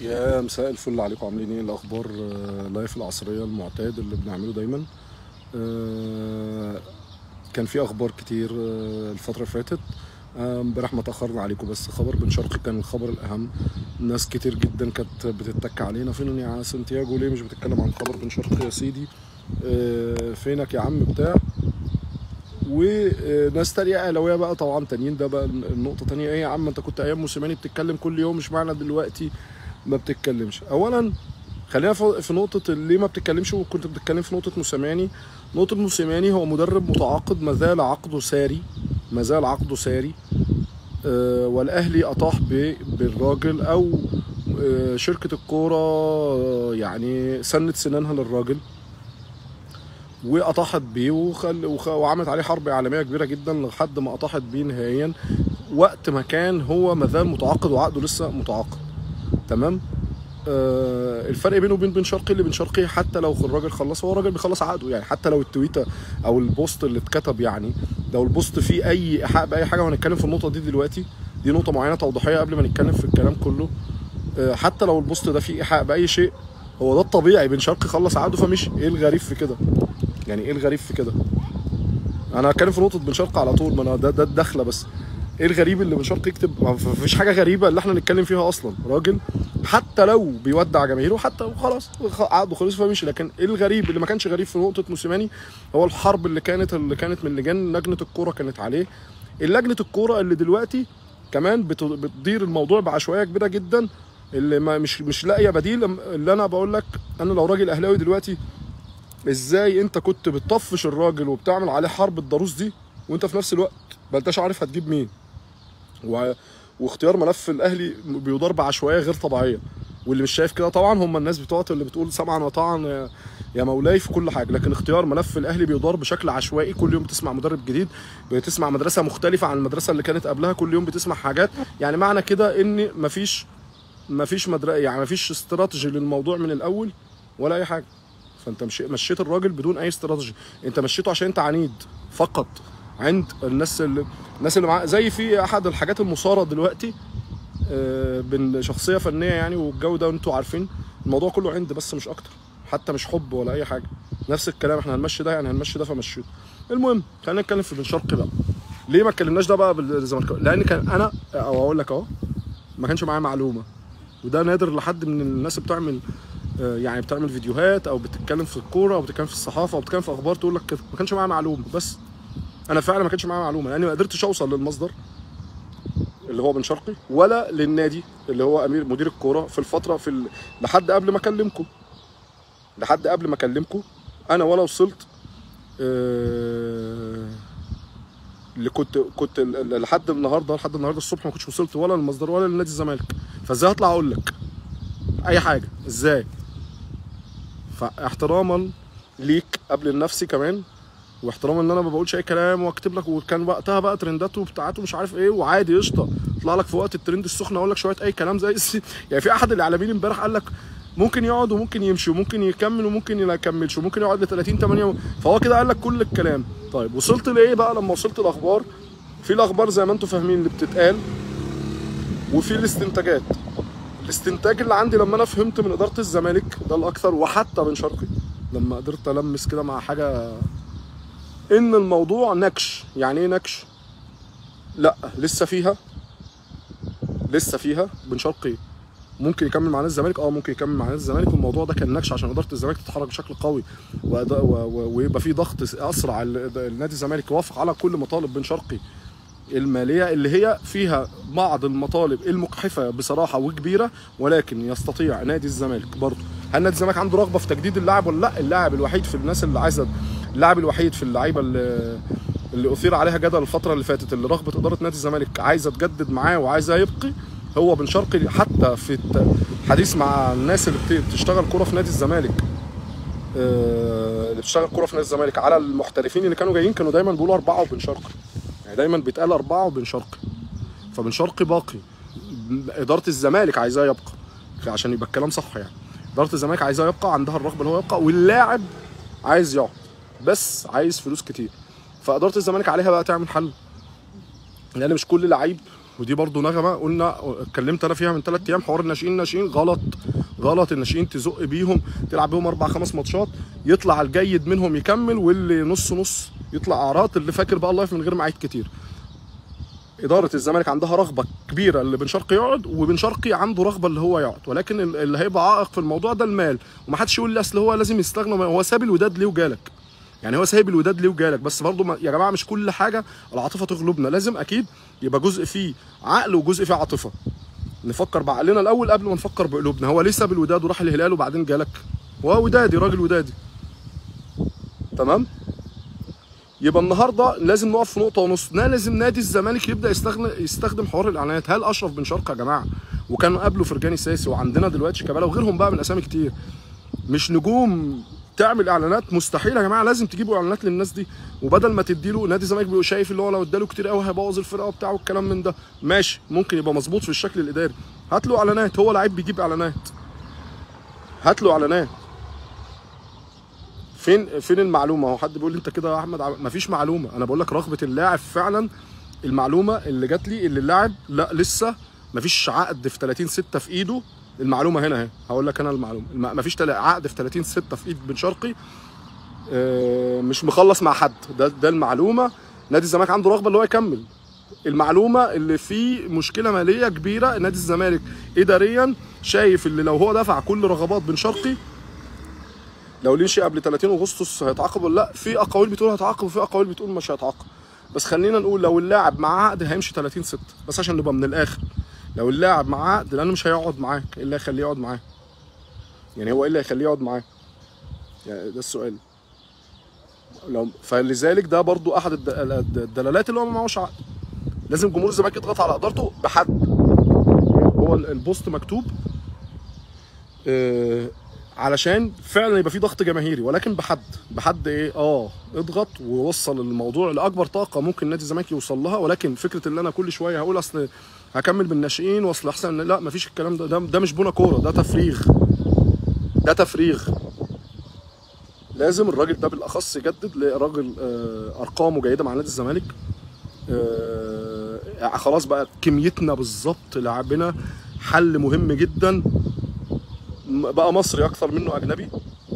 يا مساء الفل عليكم عاملين ايه الاخبار آه، لايف العصريه المعتاد اللي بنعمله دايما آه، كان في اخبار كتير آه، الفتره اللي فاتت آه، امبارح ما تاخرنا عليكم بس خبر بن شرقي كان الخبر الاهم ناس كتير جدا كانت بتتك علينا فين يا سانتياجو ليه مش بتتكلم عن خبر بن شرقي يا سيدي آه، فينك يا عم بتاع وناس تانية اهلاويه بقى طبعا تانيين ده بقى النقطه تانية ايه يا عم انت كنت ايام موسيماني بتتكلم كل يوم مش معنى دلوقتي ما بتتكلمش اولا خلينا في في نقطة ليه ما بتتكلمش وكنت بتتكلم في نقطة موسيماني نقطة موسيماني هو مدرب متعاقد ما زال عقده ساري ما زال عقده ساري آه، والأهلي أطاح ب- بالراجل أو آه، شركة الكورة آه، يعني سنت سنانها للراجل وأطاحت بيه وخل... وخ... وعملت عليه حرب إعلامية كبيرة جدا لحد ما أطاحت بيه نهائيا وقت ما كان هو ما زال متعاقد وعقده لسه متعاقد تمام آه الفرق بينه وبين بن شرقي اللي بن شرقي حتى لو الراجل خلص هو الراجل بيخلص عقده يعني حتى لو التويته او البوست اللي اتكتب يعني لو البوست فيه اي ايحاء باي حاجه وهنتكلم في النقطه دي دلوقتي دي نقطه معينه توضيحيه قبل ما نتكلم في الكلام كله آه حتى لو البوست ده فيه ايحاء باي شيء هو ده الطبيعي بن شرقي خلص عقده فمشي ايه الغريب في كده يعني ايه الغريب في كده انا هتكلم في نقطه بن شرقي على طول ما انا ده ده الدخله بس ايه الغريب اللي بن شرقي يكتب ما فيش حاجه غريبه اللي احنا نتكلم فيها اصلا راجل حتى لو بيودع جماهيره حتى خلاص عقده خلص فمشي لكن ايه الغريب اللي ما كانش غريب في نقطه موسيماني هو الحرب اللي كانت اللي كانت من لجان لجنه الكوره كانت عليه اللجنه الكوره اللي دلوقتي كمان بت- بتدير الموضوع بعشوائيه كبيره جدا اللي ما مش مش لاقيه بديل اللي انا بقول لك انا لو راجل اهلاوي دلوقتي ازاي انت كنت بتطفش الراجل وبتعمل عليه حرب الضروس دي وانت في نفس الوقت ما انتش عارف هتجيب مين و... واختيار ملف الاهلي بيدار بعشوائيه غير طبيعيه واللي مش شايف كده طبعا هم الناس بتوعت اللي بتقول سمعا وطاعا يا- يا مولاي في كل حاجه لكن اختيار ملف الاهلي بيدار بشكل عشوائي كل يوم بتسمع مدرب جديد بتسمع مدرسه مختلفه عن المدرسه اللي كانت قبلها كل يوم بتسمع حاجات يعني معنى كده ان مفيش مفيش مدرسه يعني مفيش استراتيجي للموضوع من الاول ولا اي حاجه فانت مشي... مشيت الراجل بدون اي استراتيجي انت مشيته عشان انت عنيد فقط عند الناس اللي الناس اللي معاه زي في احد الحاجات المثاره دلوقتي آه، بين شخصيه فنيه يعني والجو ده وانتوا عارفين الموضوع كله عند بس مش اكتر حتى مش حب ولا اي حاجه نفس الكلام احنا هنمشي ده يعني هنمشي ده فمشيته المهم خلينا نتكلم في بن شرقي بقى ليه ما اتكلمناش ده بقى بالزمالك لان كان انا او اقول لك اهو ما كانش معايا معلومه وده نادر لحد من الناس بتعمل آه، يعني بتعمل فيديوهات او بتتكلم في الكوره او بتتكلم في الصحافه او بتتكلم في اخبار تقول لك كده ما كانش معايا معلومه بس انا فعلا ما كانش معايا معلومه لاني ما قدرتش اوصل للمصدر اللي هو بن شرقي ولا للنادي اللي هو امير مدير الكوره في الفتره في ال... لحد قبل ما اكلمكم لحد قبل ما اكلمكم انا ولا وصلت آه، اللي كنت كنت ال- ال- لحد النهارده لحد النهارده الصبح ما كنتش وصلت ولا للمصدر ولا لنادي الزمالك فازاي هطلع اقول لك اي حاجه ازاي فاحتراما ليك قبل لنفسي كمان واحتراما ان انا ما بقولش اي كلام واكتب لك وكان وقتها بقى ترندات وبتاعات ومش عارف ايه وعادي قشطه اطلع لك في وقت الترند السخن اقول لك شويه اي كلام زي الس- يعني في احد الاعلاميين امبارح قال لك ممكن يقعد وممكن يمشي وممكن يكمل وممكن ما يكملش وممكن يقعد ل 30 8 فهو كده قال لك كل الكلام طيب وصلت لايه بقى لما وصلت الاخبار في الاخبار زي ما انتم فاهمين اللي بتتقال وفي الاستنتاجات الاستنتاج اللي عندي لما انا فهمت من اداره الزمالك ده الاكثر وحتى بن شرقي لما قدرت المس كده مع حاجه ان الموضوع نكش يعني ايه نكش لا لسه فيها لسه فيها بن شرقي ممكن يكمل مع نادي الزمالك اه ممكن يكمل مع نادي الزمالك والموضوع ده كان نكش عشان اداره الزمالك تتحرك بشكل قوي وأدا- و- و- ويبقى في ضغط اسرع ال- النادي الزمالك يوافق على كل مطالب بن شرقي الماليه اللي هي فيها بعض المطالب المجحفه بصراحه وكبيره ولكن يستطيع نادي الزمالك برضه هل نادي الزمالك عنده رغبه في تجديد اللاعب ولا لا اللاعب الوحيد في الناس اللي عايزه اللاعب الوحيد في اللعيبه اللي اللي اثير عليها جدل الفتره اللي فاتت اللي رغبه اداره نادي الزمالك عايزه تجدد معاه وعايزه يبقي هو بن شرقي حتى في الحديث مع الناس اللي بت- بتشتغل كوره في نادي الزمالك آه، اللي بتشتغل كوره في نادي الزمالك على المحترفين اللي كانوا جايين كانوا دايما بيقولوا اربعه وبن شرقي يعني دايما بيتقال اربعه وبن شرقي فبن شرقي باقي اداره الزمالك عايزاه يبقى عشان يبقى الكلام صح يعني اداره الزمالك عايزاه يبقى عندها الرغبه اللي هو يبقى واللاعب عايز يقعد بس عايز فلوس كتير فاداره الزمالك عليها بقى تعمل حل لان مش كل لعيب ودي برضو نغمه قلنا اتكلمت انا فيها من ثلاث ايام حوار الناشئين الناشئين غلط غلط الناشئين تزق بيهم تلعب بيهم اربع خمس ماتشات يطلع الجيد منهم يكمل واللي نص نص يطلع اعراض اللي فاكر بقى الله من غير ما اعيد كتير اداره الزمالك عندها رغبه كبيره اللي بن شرقي يقعد وبن شرقي عنده رغبه اللي هو يقعد ولكن ال- اللي هيبقى عائق في الموضوع ده المال ومحدش يقول لي اصل هو لازم يستغنى هو ساب الوداد ليه وجالك يعني هو سايب الوداد ليه وجالك بس برضه ما- يا جماعه مش كل حاجه العاطفه تغلبنا لازم اكيد يبقى جزء فيه عقل وجزء فيه عاطفه نفكر بعقلنا الاول قبل ما نفكر بقلوبنا هو ليه ساب الوداد وراح الهلال وبعدين جالك هو ودادي راجل ودادي تمام يبقى النهارده لازم نقف في نقطه ونص نا- لازم نادي الزمالك يبدا يستخدم يستخدم حوار الاعلانات هل اشرف بن شرقي يا جماعه وكانوا قبله فرجاني ساسي وعندنا دلوقتي شيكابالا وغيرهم بقى من اسامي كتير مش نجوم تعمل اعلانات مستحيل يا جماعه لازم تجيبوا اعلانات للناس دي وبدل ما تديله نادي الزمالك بيبقى شايف اللي هو لو اداله كتير قوي هيبوظ الفرقه وبتاع والكلام من ده ماشي ممكن يبقى مظبوط في الشكل الاداري هات له اعلانات هو لعيب بيجيب اعلانات هات له اعلانات فين فين المعلومه هو حد بيقول لي انت كده يا احمد عم- مفيش معلومه انا بقول لك رغبه اللاعب فعلا المعلومه اللي جات لي اللي اللاعب لا لسه مفيش عقد في 30 6 في ايده المعلومه هنا اهي هقول لك انا المعلومه الم- مفيش تلا- عقد في 30 6 في ايد بن شرقي آه، مش مخلص مع حد ده ده المعلومه نادي الزمالك عنده رغبه اللي هو يكمل المعلومه اللي في مشكله ماليه كبيره نادي الزمالك اداريا شايف اللي لو هو دفع كل رغبات بن شرقي لو ليه شيء قبل 30 اغسطس هيتعاقب ولا لا في اقاويل بتقول هيتعاقب وفي اقاويل بتقول مش هيتعاقب بس خلينا نقول لو اللاعب معاه عقد هيمشي 30 6 بس عشان نبقى من الاخر لو اللاعب معاه عقد لانه مش هيقعد معاك ايه اللي هيخليه يقعد معاه يعني هو ايه اللي هيخليه يقعد معاه يعني ده السؤال لو فلذلك ده برضو احد الد- الد- الدلالات اللي هو ما معهوش عقد لازم جمهور الزمالك يضغط على ادارته بحد هو ال- البوست مكتوب آه، علشان فعلا يبقى في ضغط جماهيري ولكن بحد بحد ايه اه اضغط ووصل الموضوع لاكبر طاقه ممكن نادي الزمالك يوصل لها ولكن فكره ان انا كل شويه هقول اصل هكمل بالناشئين واصل احسن لا مفيش الكلام ده ده, ده مش بونا كوره ده تفريغ ده تفريغ لازم الراجل ده بالاخص يجدد لراجل آه، ارقامه جيده مع نادي الزمالك آه، خلاص بقى كميتنا بالظبط لاعبنا حل مهم جدا م- بقى مصري اكثر منه اجنبي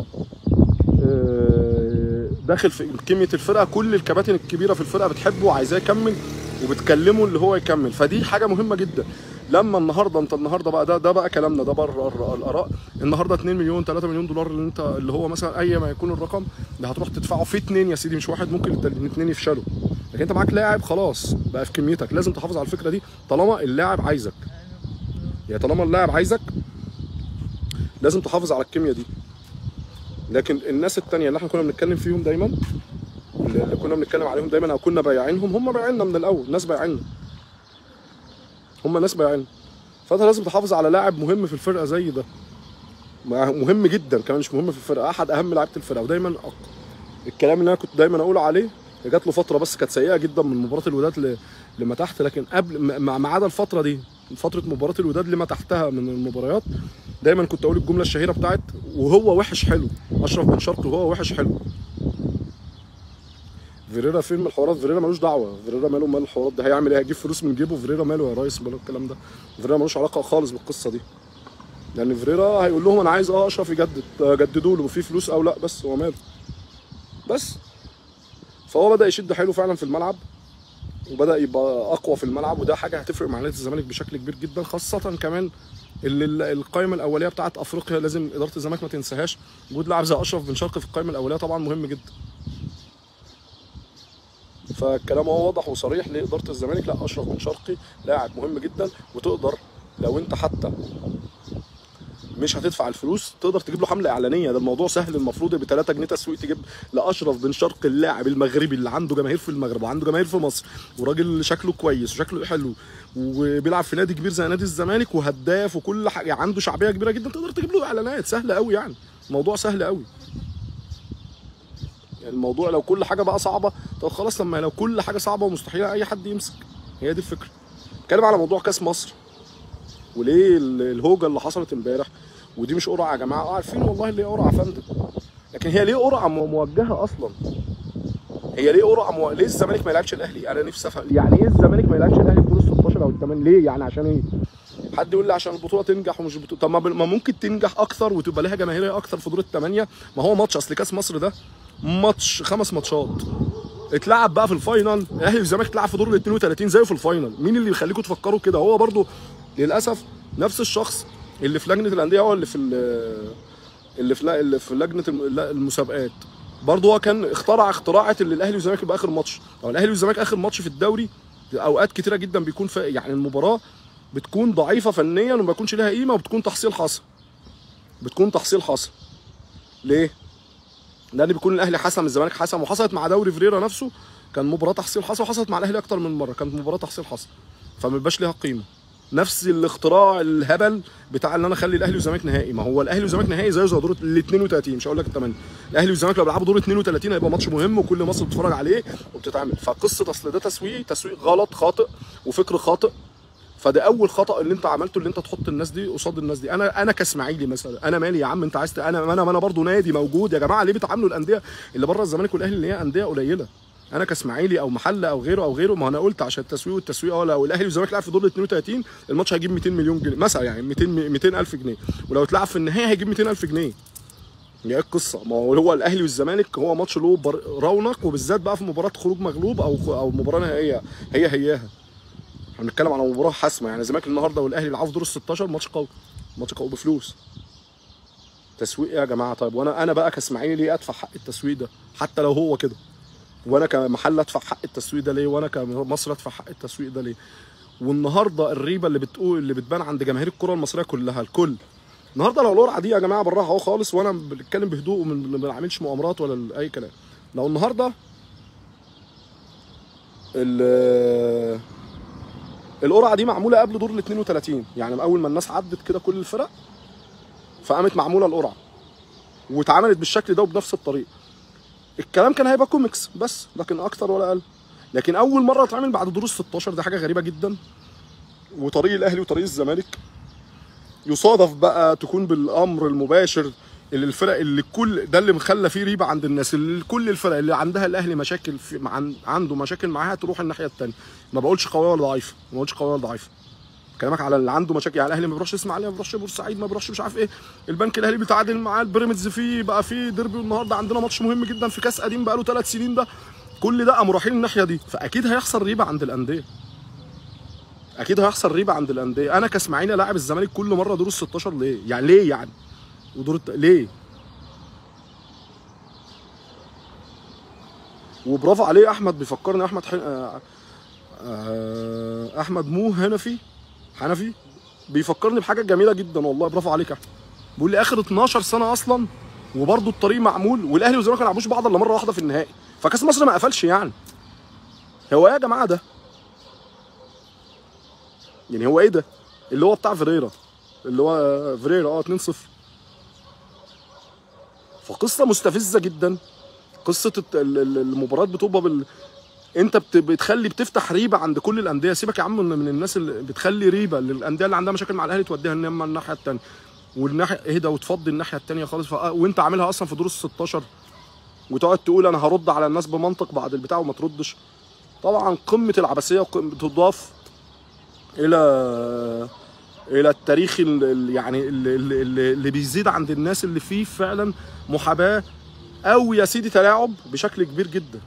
آه، داخل في كميه الفرقه كل الكباتن الكبيره في الفرقه بتحبه وعايزاه يكمل وبتكلمه اللي هو يكمل فدي حاجه مهمه جدا لما النهارده انت النهارده بقى ده ده بقى كلامنا ده بره الر- الاراء النهارده 2 مليون 3 مليون دولار اللي انت اللي هو مثلا اي ما يكون الرقم اللي هتروح تدفعه في اثنين يا سيدي مش واحد ممكن الاثنين يفشلوا لكن انت معاك لاعب خلاص بقى في كميتك لازم تحافظ على الفكره دي طالما اللاعب عايزك يعني طالما اللاعب عايزك لازم تحافظ على الكيمياء دي لكن الناس التانية اللي احنا كنا بنتكلم فيهم دايما اللي اللي كنا بنتكلم عليهم دايما او كنا بايعينهم هم بايعيننا من الاول ناس بايعيننا هم ناس بايعيننا فانت لازم تحافظ على لاعب مهم في الفرقه زي ده مع- مهم جدا كمان مش مهم في الفرقه احد اهم لعيبه الفرقه ودايما أق... الكلام اللي انا كنت دايما اقول عليه هي جات له فتره بس كانت سيئه جدا من مباراه الوداد ل... لما تحت لكن قبل ما ما عدا الفتره دي فتره مباراه الوداد لما تحتها من المباريات دايما كنت اقول الجمله الشهيره بتاعت وهو وحش حلو اشرف بن شرقي وهو وحش حلو فيريرا فين من الحوارات فيريرا ملوش دعوه فيريرا ماله مال الحوارات ده هيعمل ايه هيجيب فلوس من جيبه فيريرا ماله يا ريس ماله الكلام ده فيريرا ملوش علاقه خالص بالقصه دي لان فيريرا هيقول لهم انا عايز اه اشرف يجدد آه، جددوا له في فلوس او لا بس هو ماله بس فهو بدا يشد حيله فعلا في الملعب وبدا يبقى اقوى في الملعب وده حاجه هتفرق مع نادي الزمالك بشكل كبير جدا خاصه كمان اللي ال- القائمه الاوليه بتاعت افريقيا لازم اداره الزمالك ما تنساهاش وجود لاعب زي اشرف بن شرقي في القائمه الاوليه طبعا مهم جدا فالكلام هو واضح وصريح لاداره الزمالك لا اشرف بن شرقي لاعب مهم جدا وتقدر لو انت حتى مش هتدفع الفلوس تقدر تجيب له حمله اعلانيه ده الموضوع سهل المفروض ب 3 جنيه تسويق تجيب لاشرف بن شرقي اللاعب المغربي اللي عنده جماهير في المغرب وعنده جماهير في مصر وراجل شكله كويس وشكله حلو وبيلعب في نادي كبير زي نادي الزمالك وهداف وكل حاجه يعني عنده شعبيه كبيره جدا تقدر تجيب له اعلانات سهله قوي يعني الموضوع سهل قوي يعني الموضوع لو كل حاجه بقى صعبه طب خلاص لما لو كل حاجه صعبه ومستحيله اي حد يمسك هي دي الفكره اتكلم على موضوع كاس مصر وليه ال- الهوجه اللي حصلت امبارح ودي مش قرعه يا جماعه اه عارفين والله اللي هي قرعه يا فندم لكن هي ليه قرعه مو- موجهه اصلا هي ليه قرعه مو... ليه الزمالك ما يلعبش الاهلي انا نفسي افهم يعني ايه الزمالك ما يلعبش الاهلي في دور ال 16 او او الثمانيه ليه يعني عشان ايه حد يقول لي عشان البطوله تنجح ومش بطولة. طب ما ب- ما ممكن تنجح اكتر وتبقى لها جماهيريه اكتر في دور الثمانيه ما هو ماتش اصل كاس مصر ده ماتش خمس ماتشات اتلعب بقى في الفاينل الاهلي والزمالك اتلعب في دور ال 32 زيه في الفاينل مين اللي يخليكم تفكروا كده هو برضو للاسف نفس الشخص اللي في لجنه الانديه هو اللي في ال- اللي في لا- اللي في لجنه الم- لا- المسابقات برضه هو كان اخترع اختراعه اللي الاهلي والزمالك يبقى اخر ماتش او الاهلي والزمالك اخر ماتش في الدوري اوقات كتيره جدا بيكون في يعني المباراه بتكون ضعيفه فنيا وما بيكونش لها قيمه وبتكون تحصيل حاصل بتكون تحصيل حاصل ليه لان بيكون الاهلي حسم الزمالك حسم وحصلت مع دوري فريرا نفسه كان مباراه تحصيل حاصل وحصلت مع الاهلي اكتر من مره كانت مباراه تحصيل حاصل فما بيبقاش ليها قيمه نفس الاختراع الهبل بتاع ان انا اخلي الاهلي والزمالك نهائي ما هو الاهلي والزمالك نهائي زيه زي دور ال 32 مش هقول لك الثمانيه الاهلي والزمالك لو بيلعبوا دور 32 هيبقى ماتش مهم وكل مصر بتتفرج عليه وبتتعمل فقصه اصل ده تسويق تسويق غلط خاطئ وفكر خاطئ فده اول خطا اللي انت عملته اللي انت تحط الناس دي قصاد الناس دي انا انا كاسماعيلي مثلا انا مالي يا عم انت عايز ت- انا انا انا برضه نادي موجود يا جماعه ليه بتعاملوا الانديه اللي بره الزمالك والاهلي اللي هي انديه قليله انا كاسماعيلي او محل او غيره او غيره ما انا قلت عشان التسويق والتسويق اه لو الاهلي والزمالك لعب في دور ال 32 الماتش هيجيب 200 مليون جنيه مثلا يعني 200 200 الف جنيه ولو اتلعب في النهائي هيجيب 200 الف جنيه يعني ايه القصه ما هو هو الاهلي والزمالك هو ماتش له بر- رونق وبالذات بقى في مباراه خروج مغلوب او او مباراه نهائيه هي هياها احنا بنتكلم على مباراه حاسمه يعني الزمالك النهارده والاهلي يلعبوا في دور ال 16 ماتش قوي ماتش قوي بفلوس تسويق إيه يا جماعه طيب وانا انا بقى كاسماعيلي ليه ادفع حق التسويق ده حتى لو هو كده وانا كمحل ادفع حق التسويق ده ليه وانا كمصر ادفع حق التسويق ده ليه والنهارده الريبه اللي بتقول اللي بتبان عند جماهير الكره المصريه كلها الكل النهارده لو القرعه دي يا جماعه براها اهو خالص وانا بنتكلم بهدوء وما بنعملش مؤامرات ولا اي كلام لو النهارده ال- القرعه دي معموله قبل دور ال 32 يعني اول ما الناس عدت كده كل الفرق فقامت معموله القرعه واتعملت بالشكل ده وبنفس الطريقه الكلام كان هيبقى كوميكس بس لكن اكتر ولا اقل لكن اول مره اتعمل بعد دور ال 16 دي حاجه غريبه جدا وطريق الاهلي وطريق الزمالك يصادف بقى تكون بالامر المباشر اللي الفرق اللي كل ده اللي مخلى فيه ريبه عند الناس اللي كل الفرق اللي عندها الاهلي مشاكل في مع عنده مشاكل معاها تروح الناحيه الثانيه ما بقولش قويه ولا ضعيفه ما بقولش قويه ولا ضعيفه كلامك على اللي عنده مشاكل يعني الاهلي ما بيروحش اسماعيليه ما بيروحش بورسعيد ما بيروحش مش عارف ايه البنك الاهلي بيتعادل مع البيراميدز فيه بقى فيه ديربي والنهارده عندنا ماتش مهم جدا في كاس قديم بقى له ثلاث سنين ده كل ده قاموا رايحين الناحيه دي فاكيد هيحصل ريبه عند الانديه اكيد هيحصل ريبه عند الانديه انا كاسماعيلي لاعب الزمالك كل مره دور ال 16 ليه يعني ليه يعني ودور الت... ليه وبرافو عليه احمد بيفكرني احمد حن... آه... آه... احمد مو هنفي حنفي بيفكرني بحاجه جميله جدا والله برافو عليك يا احمد بيقول لي اخر 12 سنه اصلا وبرضه الطريق معمول والاهلي والزمالك ما لعبوش بعض الا مره واحده في النهائي فكاس مصر ما قفلش يعني هو ايه يا جماعه ده يعني هو ايه ده اللي هو بتاع فيريرا اللي هو فيريرا اه 2-0 فقصه مستفزه جدا قصه الت- ال- ال- المباريات بتبقى بال انت بت- بتخلي بتفتح ريبه عند كل الانديه سيبك يا عم من من الناس اللي بتخلي ريبه للانديه اللي عندها مشاكل مع الاهلي توديها انما الناحيه الثانيه والناحيه اهدى وتفضي الناحيه الثانيه خالص ف... وانت عاملها اصلا في دور ال 16 وتقعد تقول انا هرد على الناس بمنطق بعد البتاع وما تردش طبعا قمه العبثيه وقمة تضاف الى الى التاريخ ال- ال- يعني اللي, اللي, اللي بيزيد عند الناس اللي فيه فعلا محاباه او يا سيدي تلاعب بشكل كبير جدا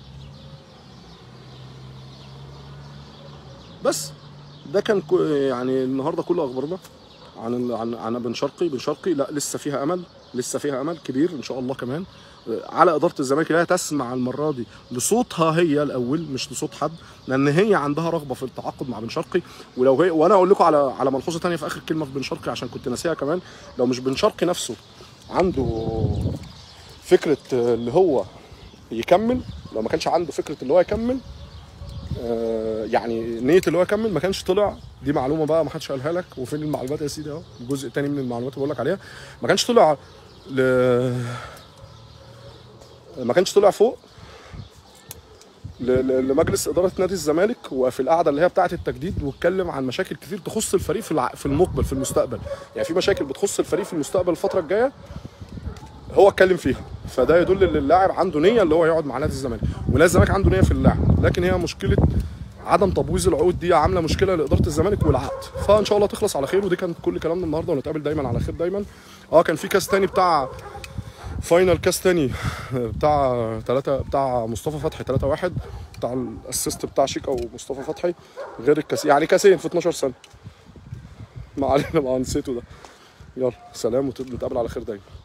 بس ده كان كو- يعني النهارده كل اخبارنا عن ال- عن عن بن شرقي بن شرقي لا لسه فيها امل لسه فيها امل كبير ان شاء الله كمان على اداره الزمالك لا تسمع المره دي لصوتها هي الاول مش لصوت حد لان هي عندها رغبه في التعاقد مع بن شرقي ولو هي وانا اقول لكم على على ملحوظه ثانيه في اخر كلمه في بن شرقي عشان كنت ناسيها كمان لو مش بن شرقي نفسه عنده فكره اللي هو يكمل لو ما كانش عنده فكره اللي هو يكمل آه، يعني نيه اللي هو يكمل ما كانش طلع دي معلومه بقى ما حدش قالها لك وفين المعلومات يا سيدي اهو الجزء الثاني من المعلومات اللي بقول لك عليها ما كانش طلع ل... ما كانش طلع فوق ل... ل... لمجلس اداره نادي الزمالك وفي القعده اللي هي بتاعه التجديد واتكلم عن مشاكل كتير تخص الفريق في الع... في المقبل في المستقبل يعني في مشاكل بتخص الفريق في المستقبل الفتره الجايه هو اتكلم فيها فده يدل ان اللاعب عنده نيه اللي هو يقعد مع نادي الزمالك ونادي الزمالك عنده نيه في اللاعب لكن هي مشكله عدم تبويظ العقود دي عامله مشكله لاداره الزمالك والعقد فان شاء الله تخلص على خير ودي كانت كل كلامنا النهارده ونتقابل دايما على خير دايما اه كان في كاس تاني بتاع فاينل كاس تاني بتاع ثلاثة بتاع مصطفى فتحي 3 1 بتاع الاسيست بتاع شيكا ومصطفى فتحي غير الكاس يعني كاسين في 12 سنه ما علينا ما نسيته ده يلا سلام ونتقابل على خير دايما